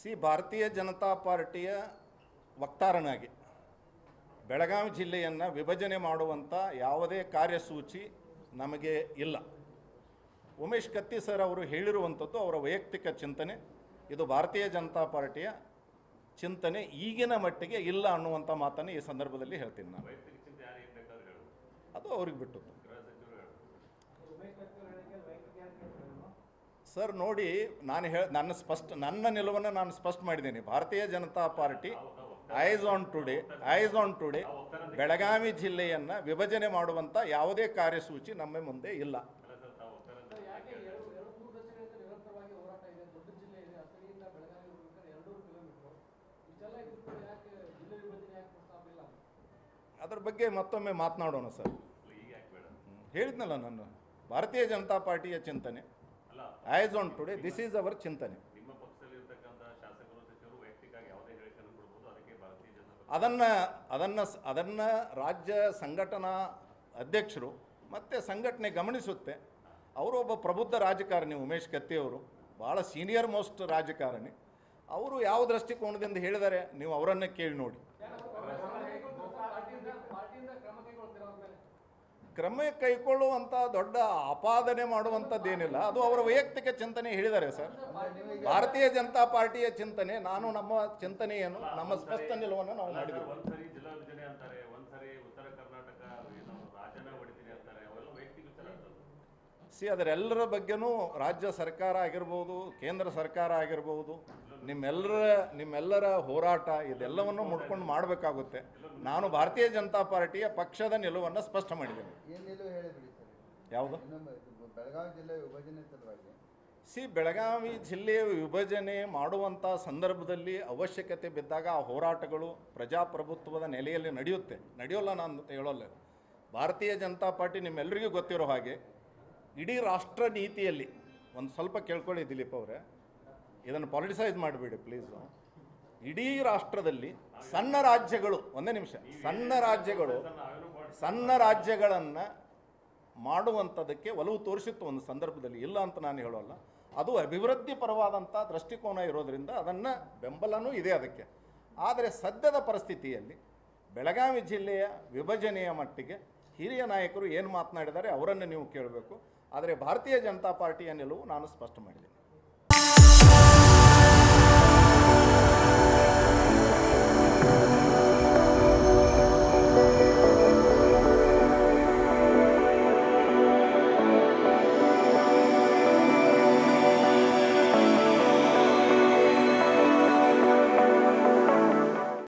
C ಭಾರತೀಯ ಜನತಾ ಪಾರ್ಟಿಯ ವಕ್ತಾರನಾಗಿ ಬೆಳಗಾವಿ ಜಿಲ್ಲೆಯನ್ನು ವಿಭಜನೆ ಮಾಡುವಂಥ ಯಾವುದೇ ಕಾರ್ಯಸೂಚಿ ನಮಗೆ ಇಲ್ಲ ಉಮೇಶ್ ಕತ್ತಿ ಸರ್ ಅವರು ಹೇಳಿರುವಂಥದ್ದು ಅವರ ವೈಯಕ್ತಿಕ ಚಿಂತನೆ ಇದು ಭಾರತೀಯ ಜನತಾ ಪಾರ್ಟಿಯ ಚಿಂತನೆ ಈಗಿನ ಮಟ್ಟಿಗೆ ಇಲ್ಲ ಅನ್ನುವಂಥ ಮಾತನ್ನು ಈ ಸಂದರ್ಭದಲ್ಲಿ ಹೇಳ್ತೀನಿ ನಾನು ವೈಯಕ್ತಿಕ ಚಿಂತೆ ಯಾರು ಏನು ಬೇಕಾದ್ರೂ ಹೇಳು ಅದು ಅವ್ರಿಗೆ ಬಿಟ್ಟದ್ದು ಗೃಹ ಸಚಿವರು ಹೇಳು ಸರ್ ನೋಡಿ ನಾನು ಹೇಳ ನನ್ನ ಸ್ಪಷ್ಟ ನನ್ನ ನಿಲುವನ್ನು ನಾನು ಸ್ಪಷ್ಟ ಮಾಡಿದ್ದೀನಿ Bharatiya Janata Party eyes on today eyes on today Belagavi ಜಿಲ್ಲೆಯನ್ನು ವಿಭಜನೆ ಮಾಡುವಂಥ ಯಾವುದೇ ಕಾರ್ಯಸೂಚಿ ನಮ್ಮ ಮುಂದೆ ಇಲ್ಲ ಅಲ್ಲ ಸರ್ ತಾವು ಒಪ್ತಾರೆ ಅಂತ ಯಾಕೆ ಎರಡು ಎರಡು ಮೂರು ದಶಕಗಳಿಂದ ನಿರಂತರವಾಗಿ ಹೋರಾಟ ಇದೆ ದೊಡ್ಡ ಜಿಲ್ಲೆ ಇದೆ ಅಥಣಿಯಿಂದ ಬೆಳಗಾವಿ ಹೋಗ್ಬೇಕಾದ್ರೆ ಎರಡೂರು ಕಿಲೋಮೀಟರ್ ಇಷ್ಟೆಲ್ಲ ಇದ್ರೂ ಕೂಡ ಯಾಕೆ ಜಿಲ್ಲೆ ವಿಭಜನೆ ಯಾಕೆ ಪ್ರಸ್ತಾಪ ಇಲ್ಲ ಅದ್ರ ಬಗ್ಗೆ ಮತ್ತೊಮ್ಮೆ ಮಾತನಾಡೋಣ ಸರ್ ಅಲ್ಲ ಈಗ ಯಾಕೆ ಬೇಡ ಹೇಳಿದ್ನಲ್ಲ ನಾನು ಭಾರತೀಯ ಜನತಾ ಪಾರ್ಟಿಯ ಚಿಂತನೆ ಅಲ್ಲ eyes on today this is our ಚಿಂತನೆ ನಿಮ್ಮ ಪಕ್ಷದಲ್ಲಿ ಇರ್ತಕ್ಕಂಥ ಶಾಸಕರು ಸಚಿವರು ವೈಯಕ್ತಿಕವಾಗಿ ಯಾವುದೇ ಹೇಳಿಕೆಯನ್ನು ಕೊಡ್ಬೋದು ಅದಕ್ಕೆ ಭಾರತೀಯ ಜನತಾ ಪಕ್ಷ ಅದನ್ನು ಅದನ್ನು ಅದನ್ನು ರಾಜ್ಯ ಸಂಘಟನಾ ಅಧ್ಯಕ್ಷರು ಮತ್ತು ಸಂಘಟನೆ ಗಮನಿಸುತ್ತೆ ಅವರು ಒಬ್ಬ ಪ್ರಬುದ್ಧ ರಾಜಕಾರಣಿ ಉಮೇಶ್ ಕತ್ತಿಯವರು ಭಾಳ ಸೀನಿಯರ್ ಮೋಸ್ಟ್ ರಾಜಕಾರಣಿ ಅವರು ಯಾವ ದೃಷ್ಟಿಕೋನದಿಂದ ಹೇಳಿದ್ದಾರೆ ನೀವು ಅವರನ್ನೇ ಕೇಳಿ ನೋಡಿ ಪಾರ್ಟಿಯಿಂದ ಪಾರ್ಟಿಯಿಂದ ಕ್ರಮ ಕೈಗೊಳ್ತೀರ ಅವ್ರ ಮೇಲೆ ಕ್ರಮ ಕೈಗೊಳ್ಳುವಂಥ ದೊಡ್ಡ ಆಪಾದನೆ ಮಾಡುವಂಥದ್ದೇನಿಲ್ಲ ಅದು ಅವರ ವೈಯಕ್ತಿಕ ಚಿಂತನೆ ಹೇಳಿದ್ದಾರೆ ಸರ್ ಭಾರತೀಯ ಜನತಾ ಪಾರ್ಟಿಯ ಚಿಂತನೆ ನಾನು ನಮ್ಮ ಚಿಂತನೆ ಏನು ನಮ್ಮ ಸ್ಪಷ್ಟ ನಿಲುವನ್ನು ನಾವು ಮಾಡಿದ್ದೀವಿ ಒಂದ್ಸರಿ ಜಿಲ್ಲಾ ವಿಭಜನೆ ಅಂತಾರೆ ಒಂದ್ಸರಿ ಉತ್ತರ ಕರ್ನಾಟಕ ಏನು ರಾಜ್ಯನ ಹೊಡಿತೀನಿ ಅಂತಾರೆ ಅವೆಲ್ಲ ವೈಯಕ್ತಿಕ ವಿಚಾರ ಅಂತಲ್ಲ ಸಿ ಅದರೆಲ್ಲರ ಬಗ್ಗೆನೂ ರಾಜ್ಯ ಸರ್ಕಾರ ಆಗಿರ್ಬೋದು ಕೇಂದ್ರ ಸರ್ಕಾರ ಆಗಿರ್ಬೋದು ನಿಮ್ಮೆಲ್ಲರ ನಿಮ್ಮೆಲ್ಲರ ಹೋರಾಟ ಇದೆಲ್ಲವನ್ನು ಮುಡ್ಕೊಂಡು ಮಾಡಬೇಕಾಗುತ್ತೆ ನಾನು ಭಾರತೀಯ ಜನತಾ ಪಾರ್ಟಿಯ ಪಕ್ಷದ ನಿಲುವನ್ನು ಸ್ಪಷ್ಟ ಮಾಡಿದ್ದೇನೆ ಏನ್ ನಿಲುವು ಹೇಳಿಬಿಡಿ ಸರ್ ಯಾವುದು ಇನ್ನೊಮ್ಮೆ ಇದು ಬೆಳಗಾವಿ ಜಿಲ್ಲೆ ವಿಭಜನೆ ಸಲುವಾಗಿ ಸಿ ಬೆಳಗಾವಿ ಜಿಲ್ಲೆಯ ವಿಭಜನೆ ಮಾಡುವಂಥ ಸಂದರ್ಭದಲ್ಲಿ ಅವಶ್ಯಕತೆ ಬಿದ್ದಾಗ ಆ ಹೋರಾಟಗಳು ಪ್ರಜಾಪ್ರಭುತ್ವದ ನೆಲೆಯಲ್ಲಿ ನಡೆಯುತ್ತೆ ನಡೆಯೋಲ್ಲ ನಾನು ಹೇಳೋಲ್ಲ ಭಾರತೀಯ ಜನತಾ ಪಾರ್ಟಿ ನಿಮ್ಮೆಲ್ಲರಿಗೂ ಗೊತ್ತಿರೋ ಹಾಗೆ ಇಡೀ ರಾಷ್ಟ್ರ ನೀತಿಯಲ್ಲಿ ಒಂದು ಸ್ವಲ್ಪ ಕೇಳ್ಕೊಳ್ಳಿ ದಿಲೀಪ್ ಅವರೇ ಇದನ್ನು ಪಾಲಿಟಿಸೈಸ್ ಮಾಡಿಬಿಡಿ ಪ್ಲೀಸು ಇಡೀ ರಾಷ್ಟ್ರದಲ್ಲಿ ಸಣ್ಣ ರಾಜ್ಯಗಳು ಒಂದೇ ನಿಮಿಷ ಸಣ್ಣ ರಾಜ್ಯಗಳು ಸಣ್ಣ ರಾಜ್ಯಗಳನ್ನು ಮಾಡುವಂಥದ್ದಕ್ಕೆ ಒಲವು ತೋರಿಸಿತ್ತು ಒಂದು ಸಂದರ್ಭದಲ್ಲಿ ಇಲ್ಲ ಅಂತ ನಾನು ಹೇಳೋಲ್ಲ ಅದು ಅಭಿವೃದ್ಧಿ ಪರವಾದಂಥ ದೃಷ್ಟಿಕೋನ ಇರೋದರಿಂದ ಅದನ್ನು ಬೆಂಬಲನೂ ಇದೆ ಅದಕ್ಕೆ ಆದರೆ ಸದ್ಯದ ಪರಿಸ್ಥಿತಿಯಲ್ಲಿ ಬೆಳಗಾವಿ ಜಿಲ್ಲೆಯ ವಿಭಜನೆಯ ಮಟ್ಟಿಗೆ ಹಿರಿಯ ನಾಯಕರು ಏನು ಮಾತನಾಡಿದ್ದಾರೆ ಅವರನ್ನು ನೀವು ಕೇಳಬೇಕು ಆದರೆ ಭಾರತೀಯ ಜನತಾ ಪಾರ್ಟಿಯ ನಿಲುವು ನಾನು ಸ್ಪಷ್ಟ ಮಾಡಿದ್ದೀನಿ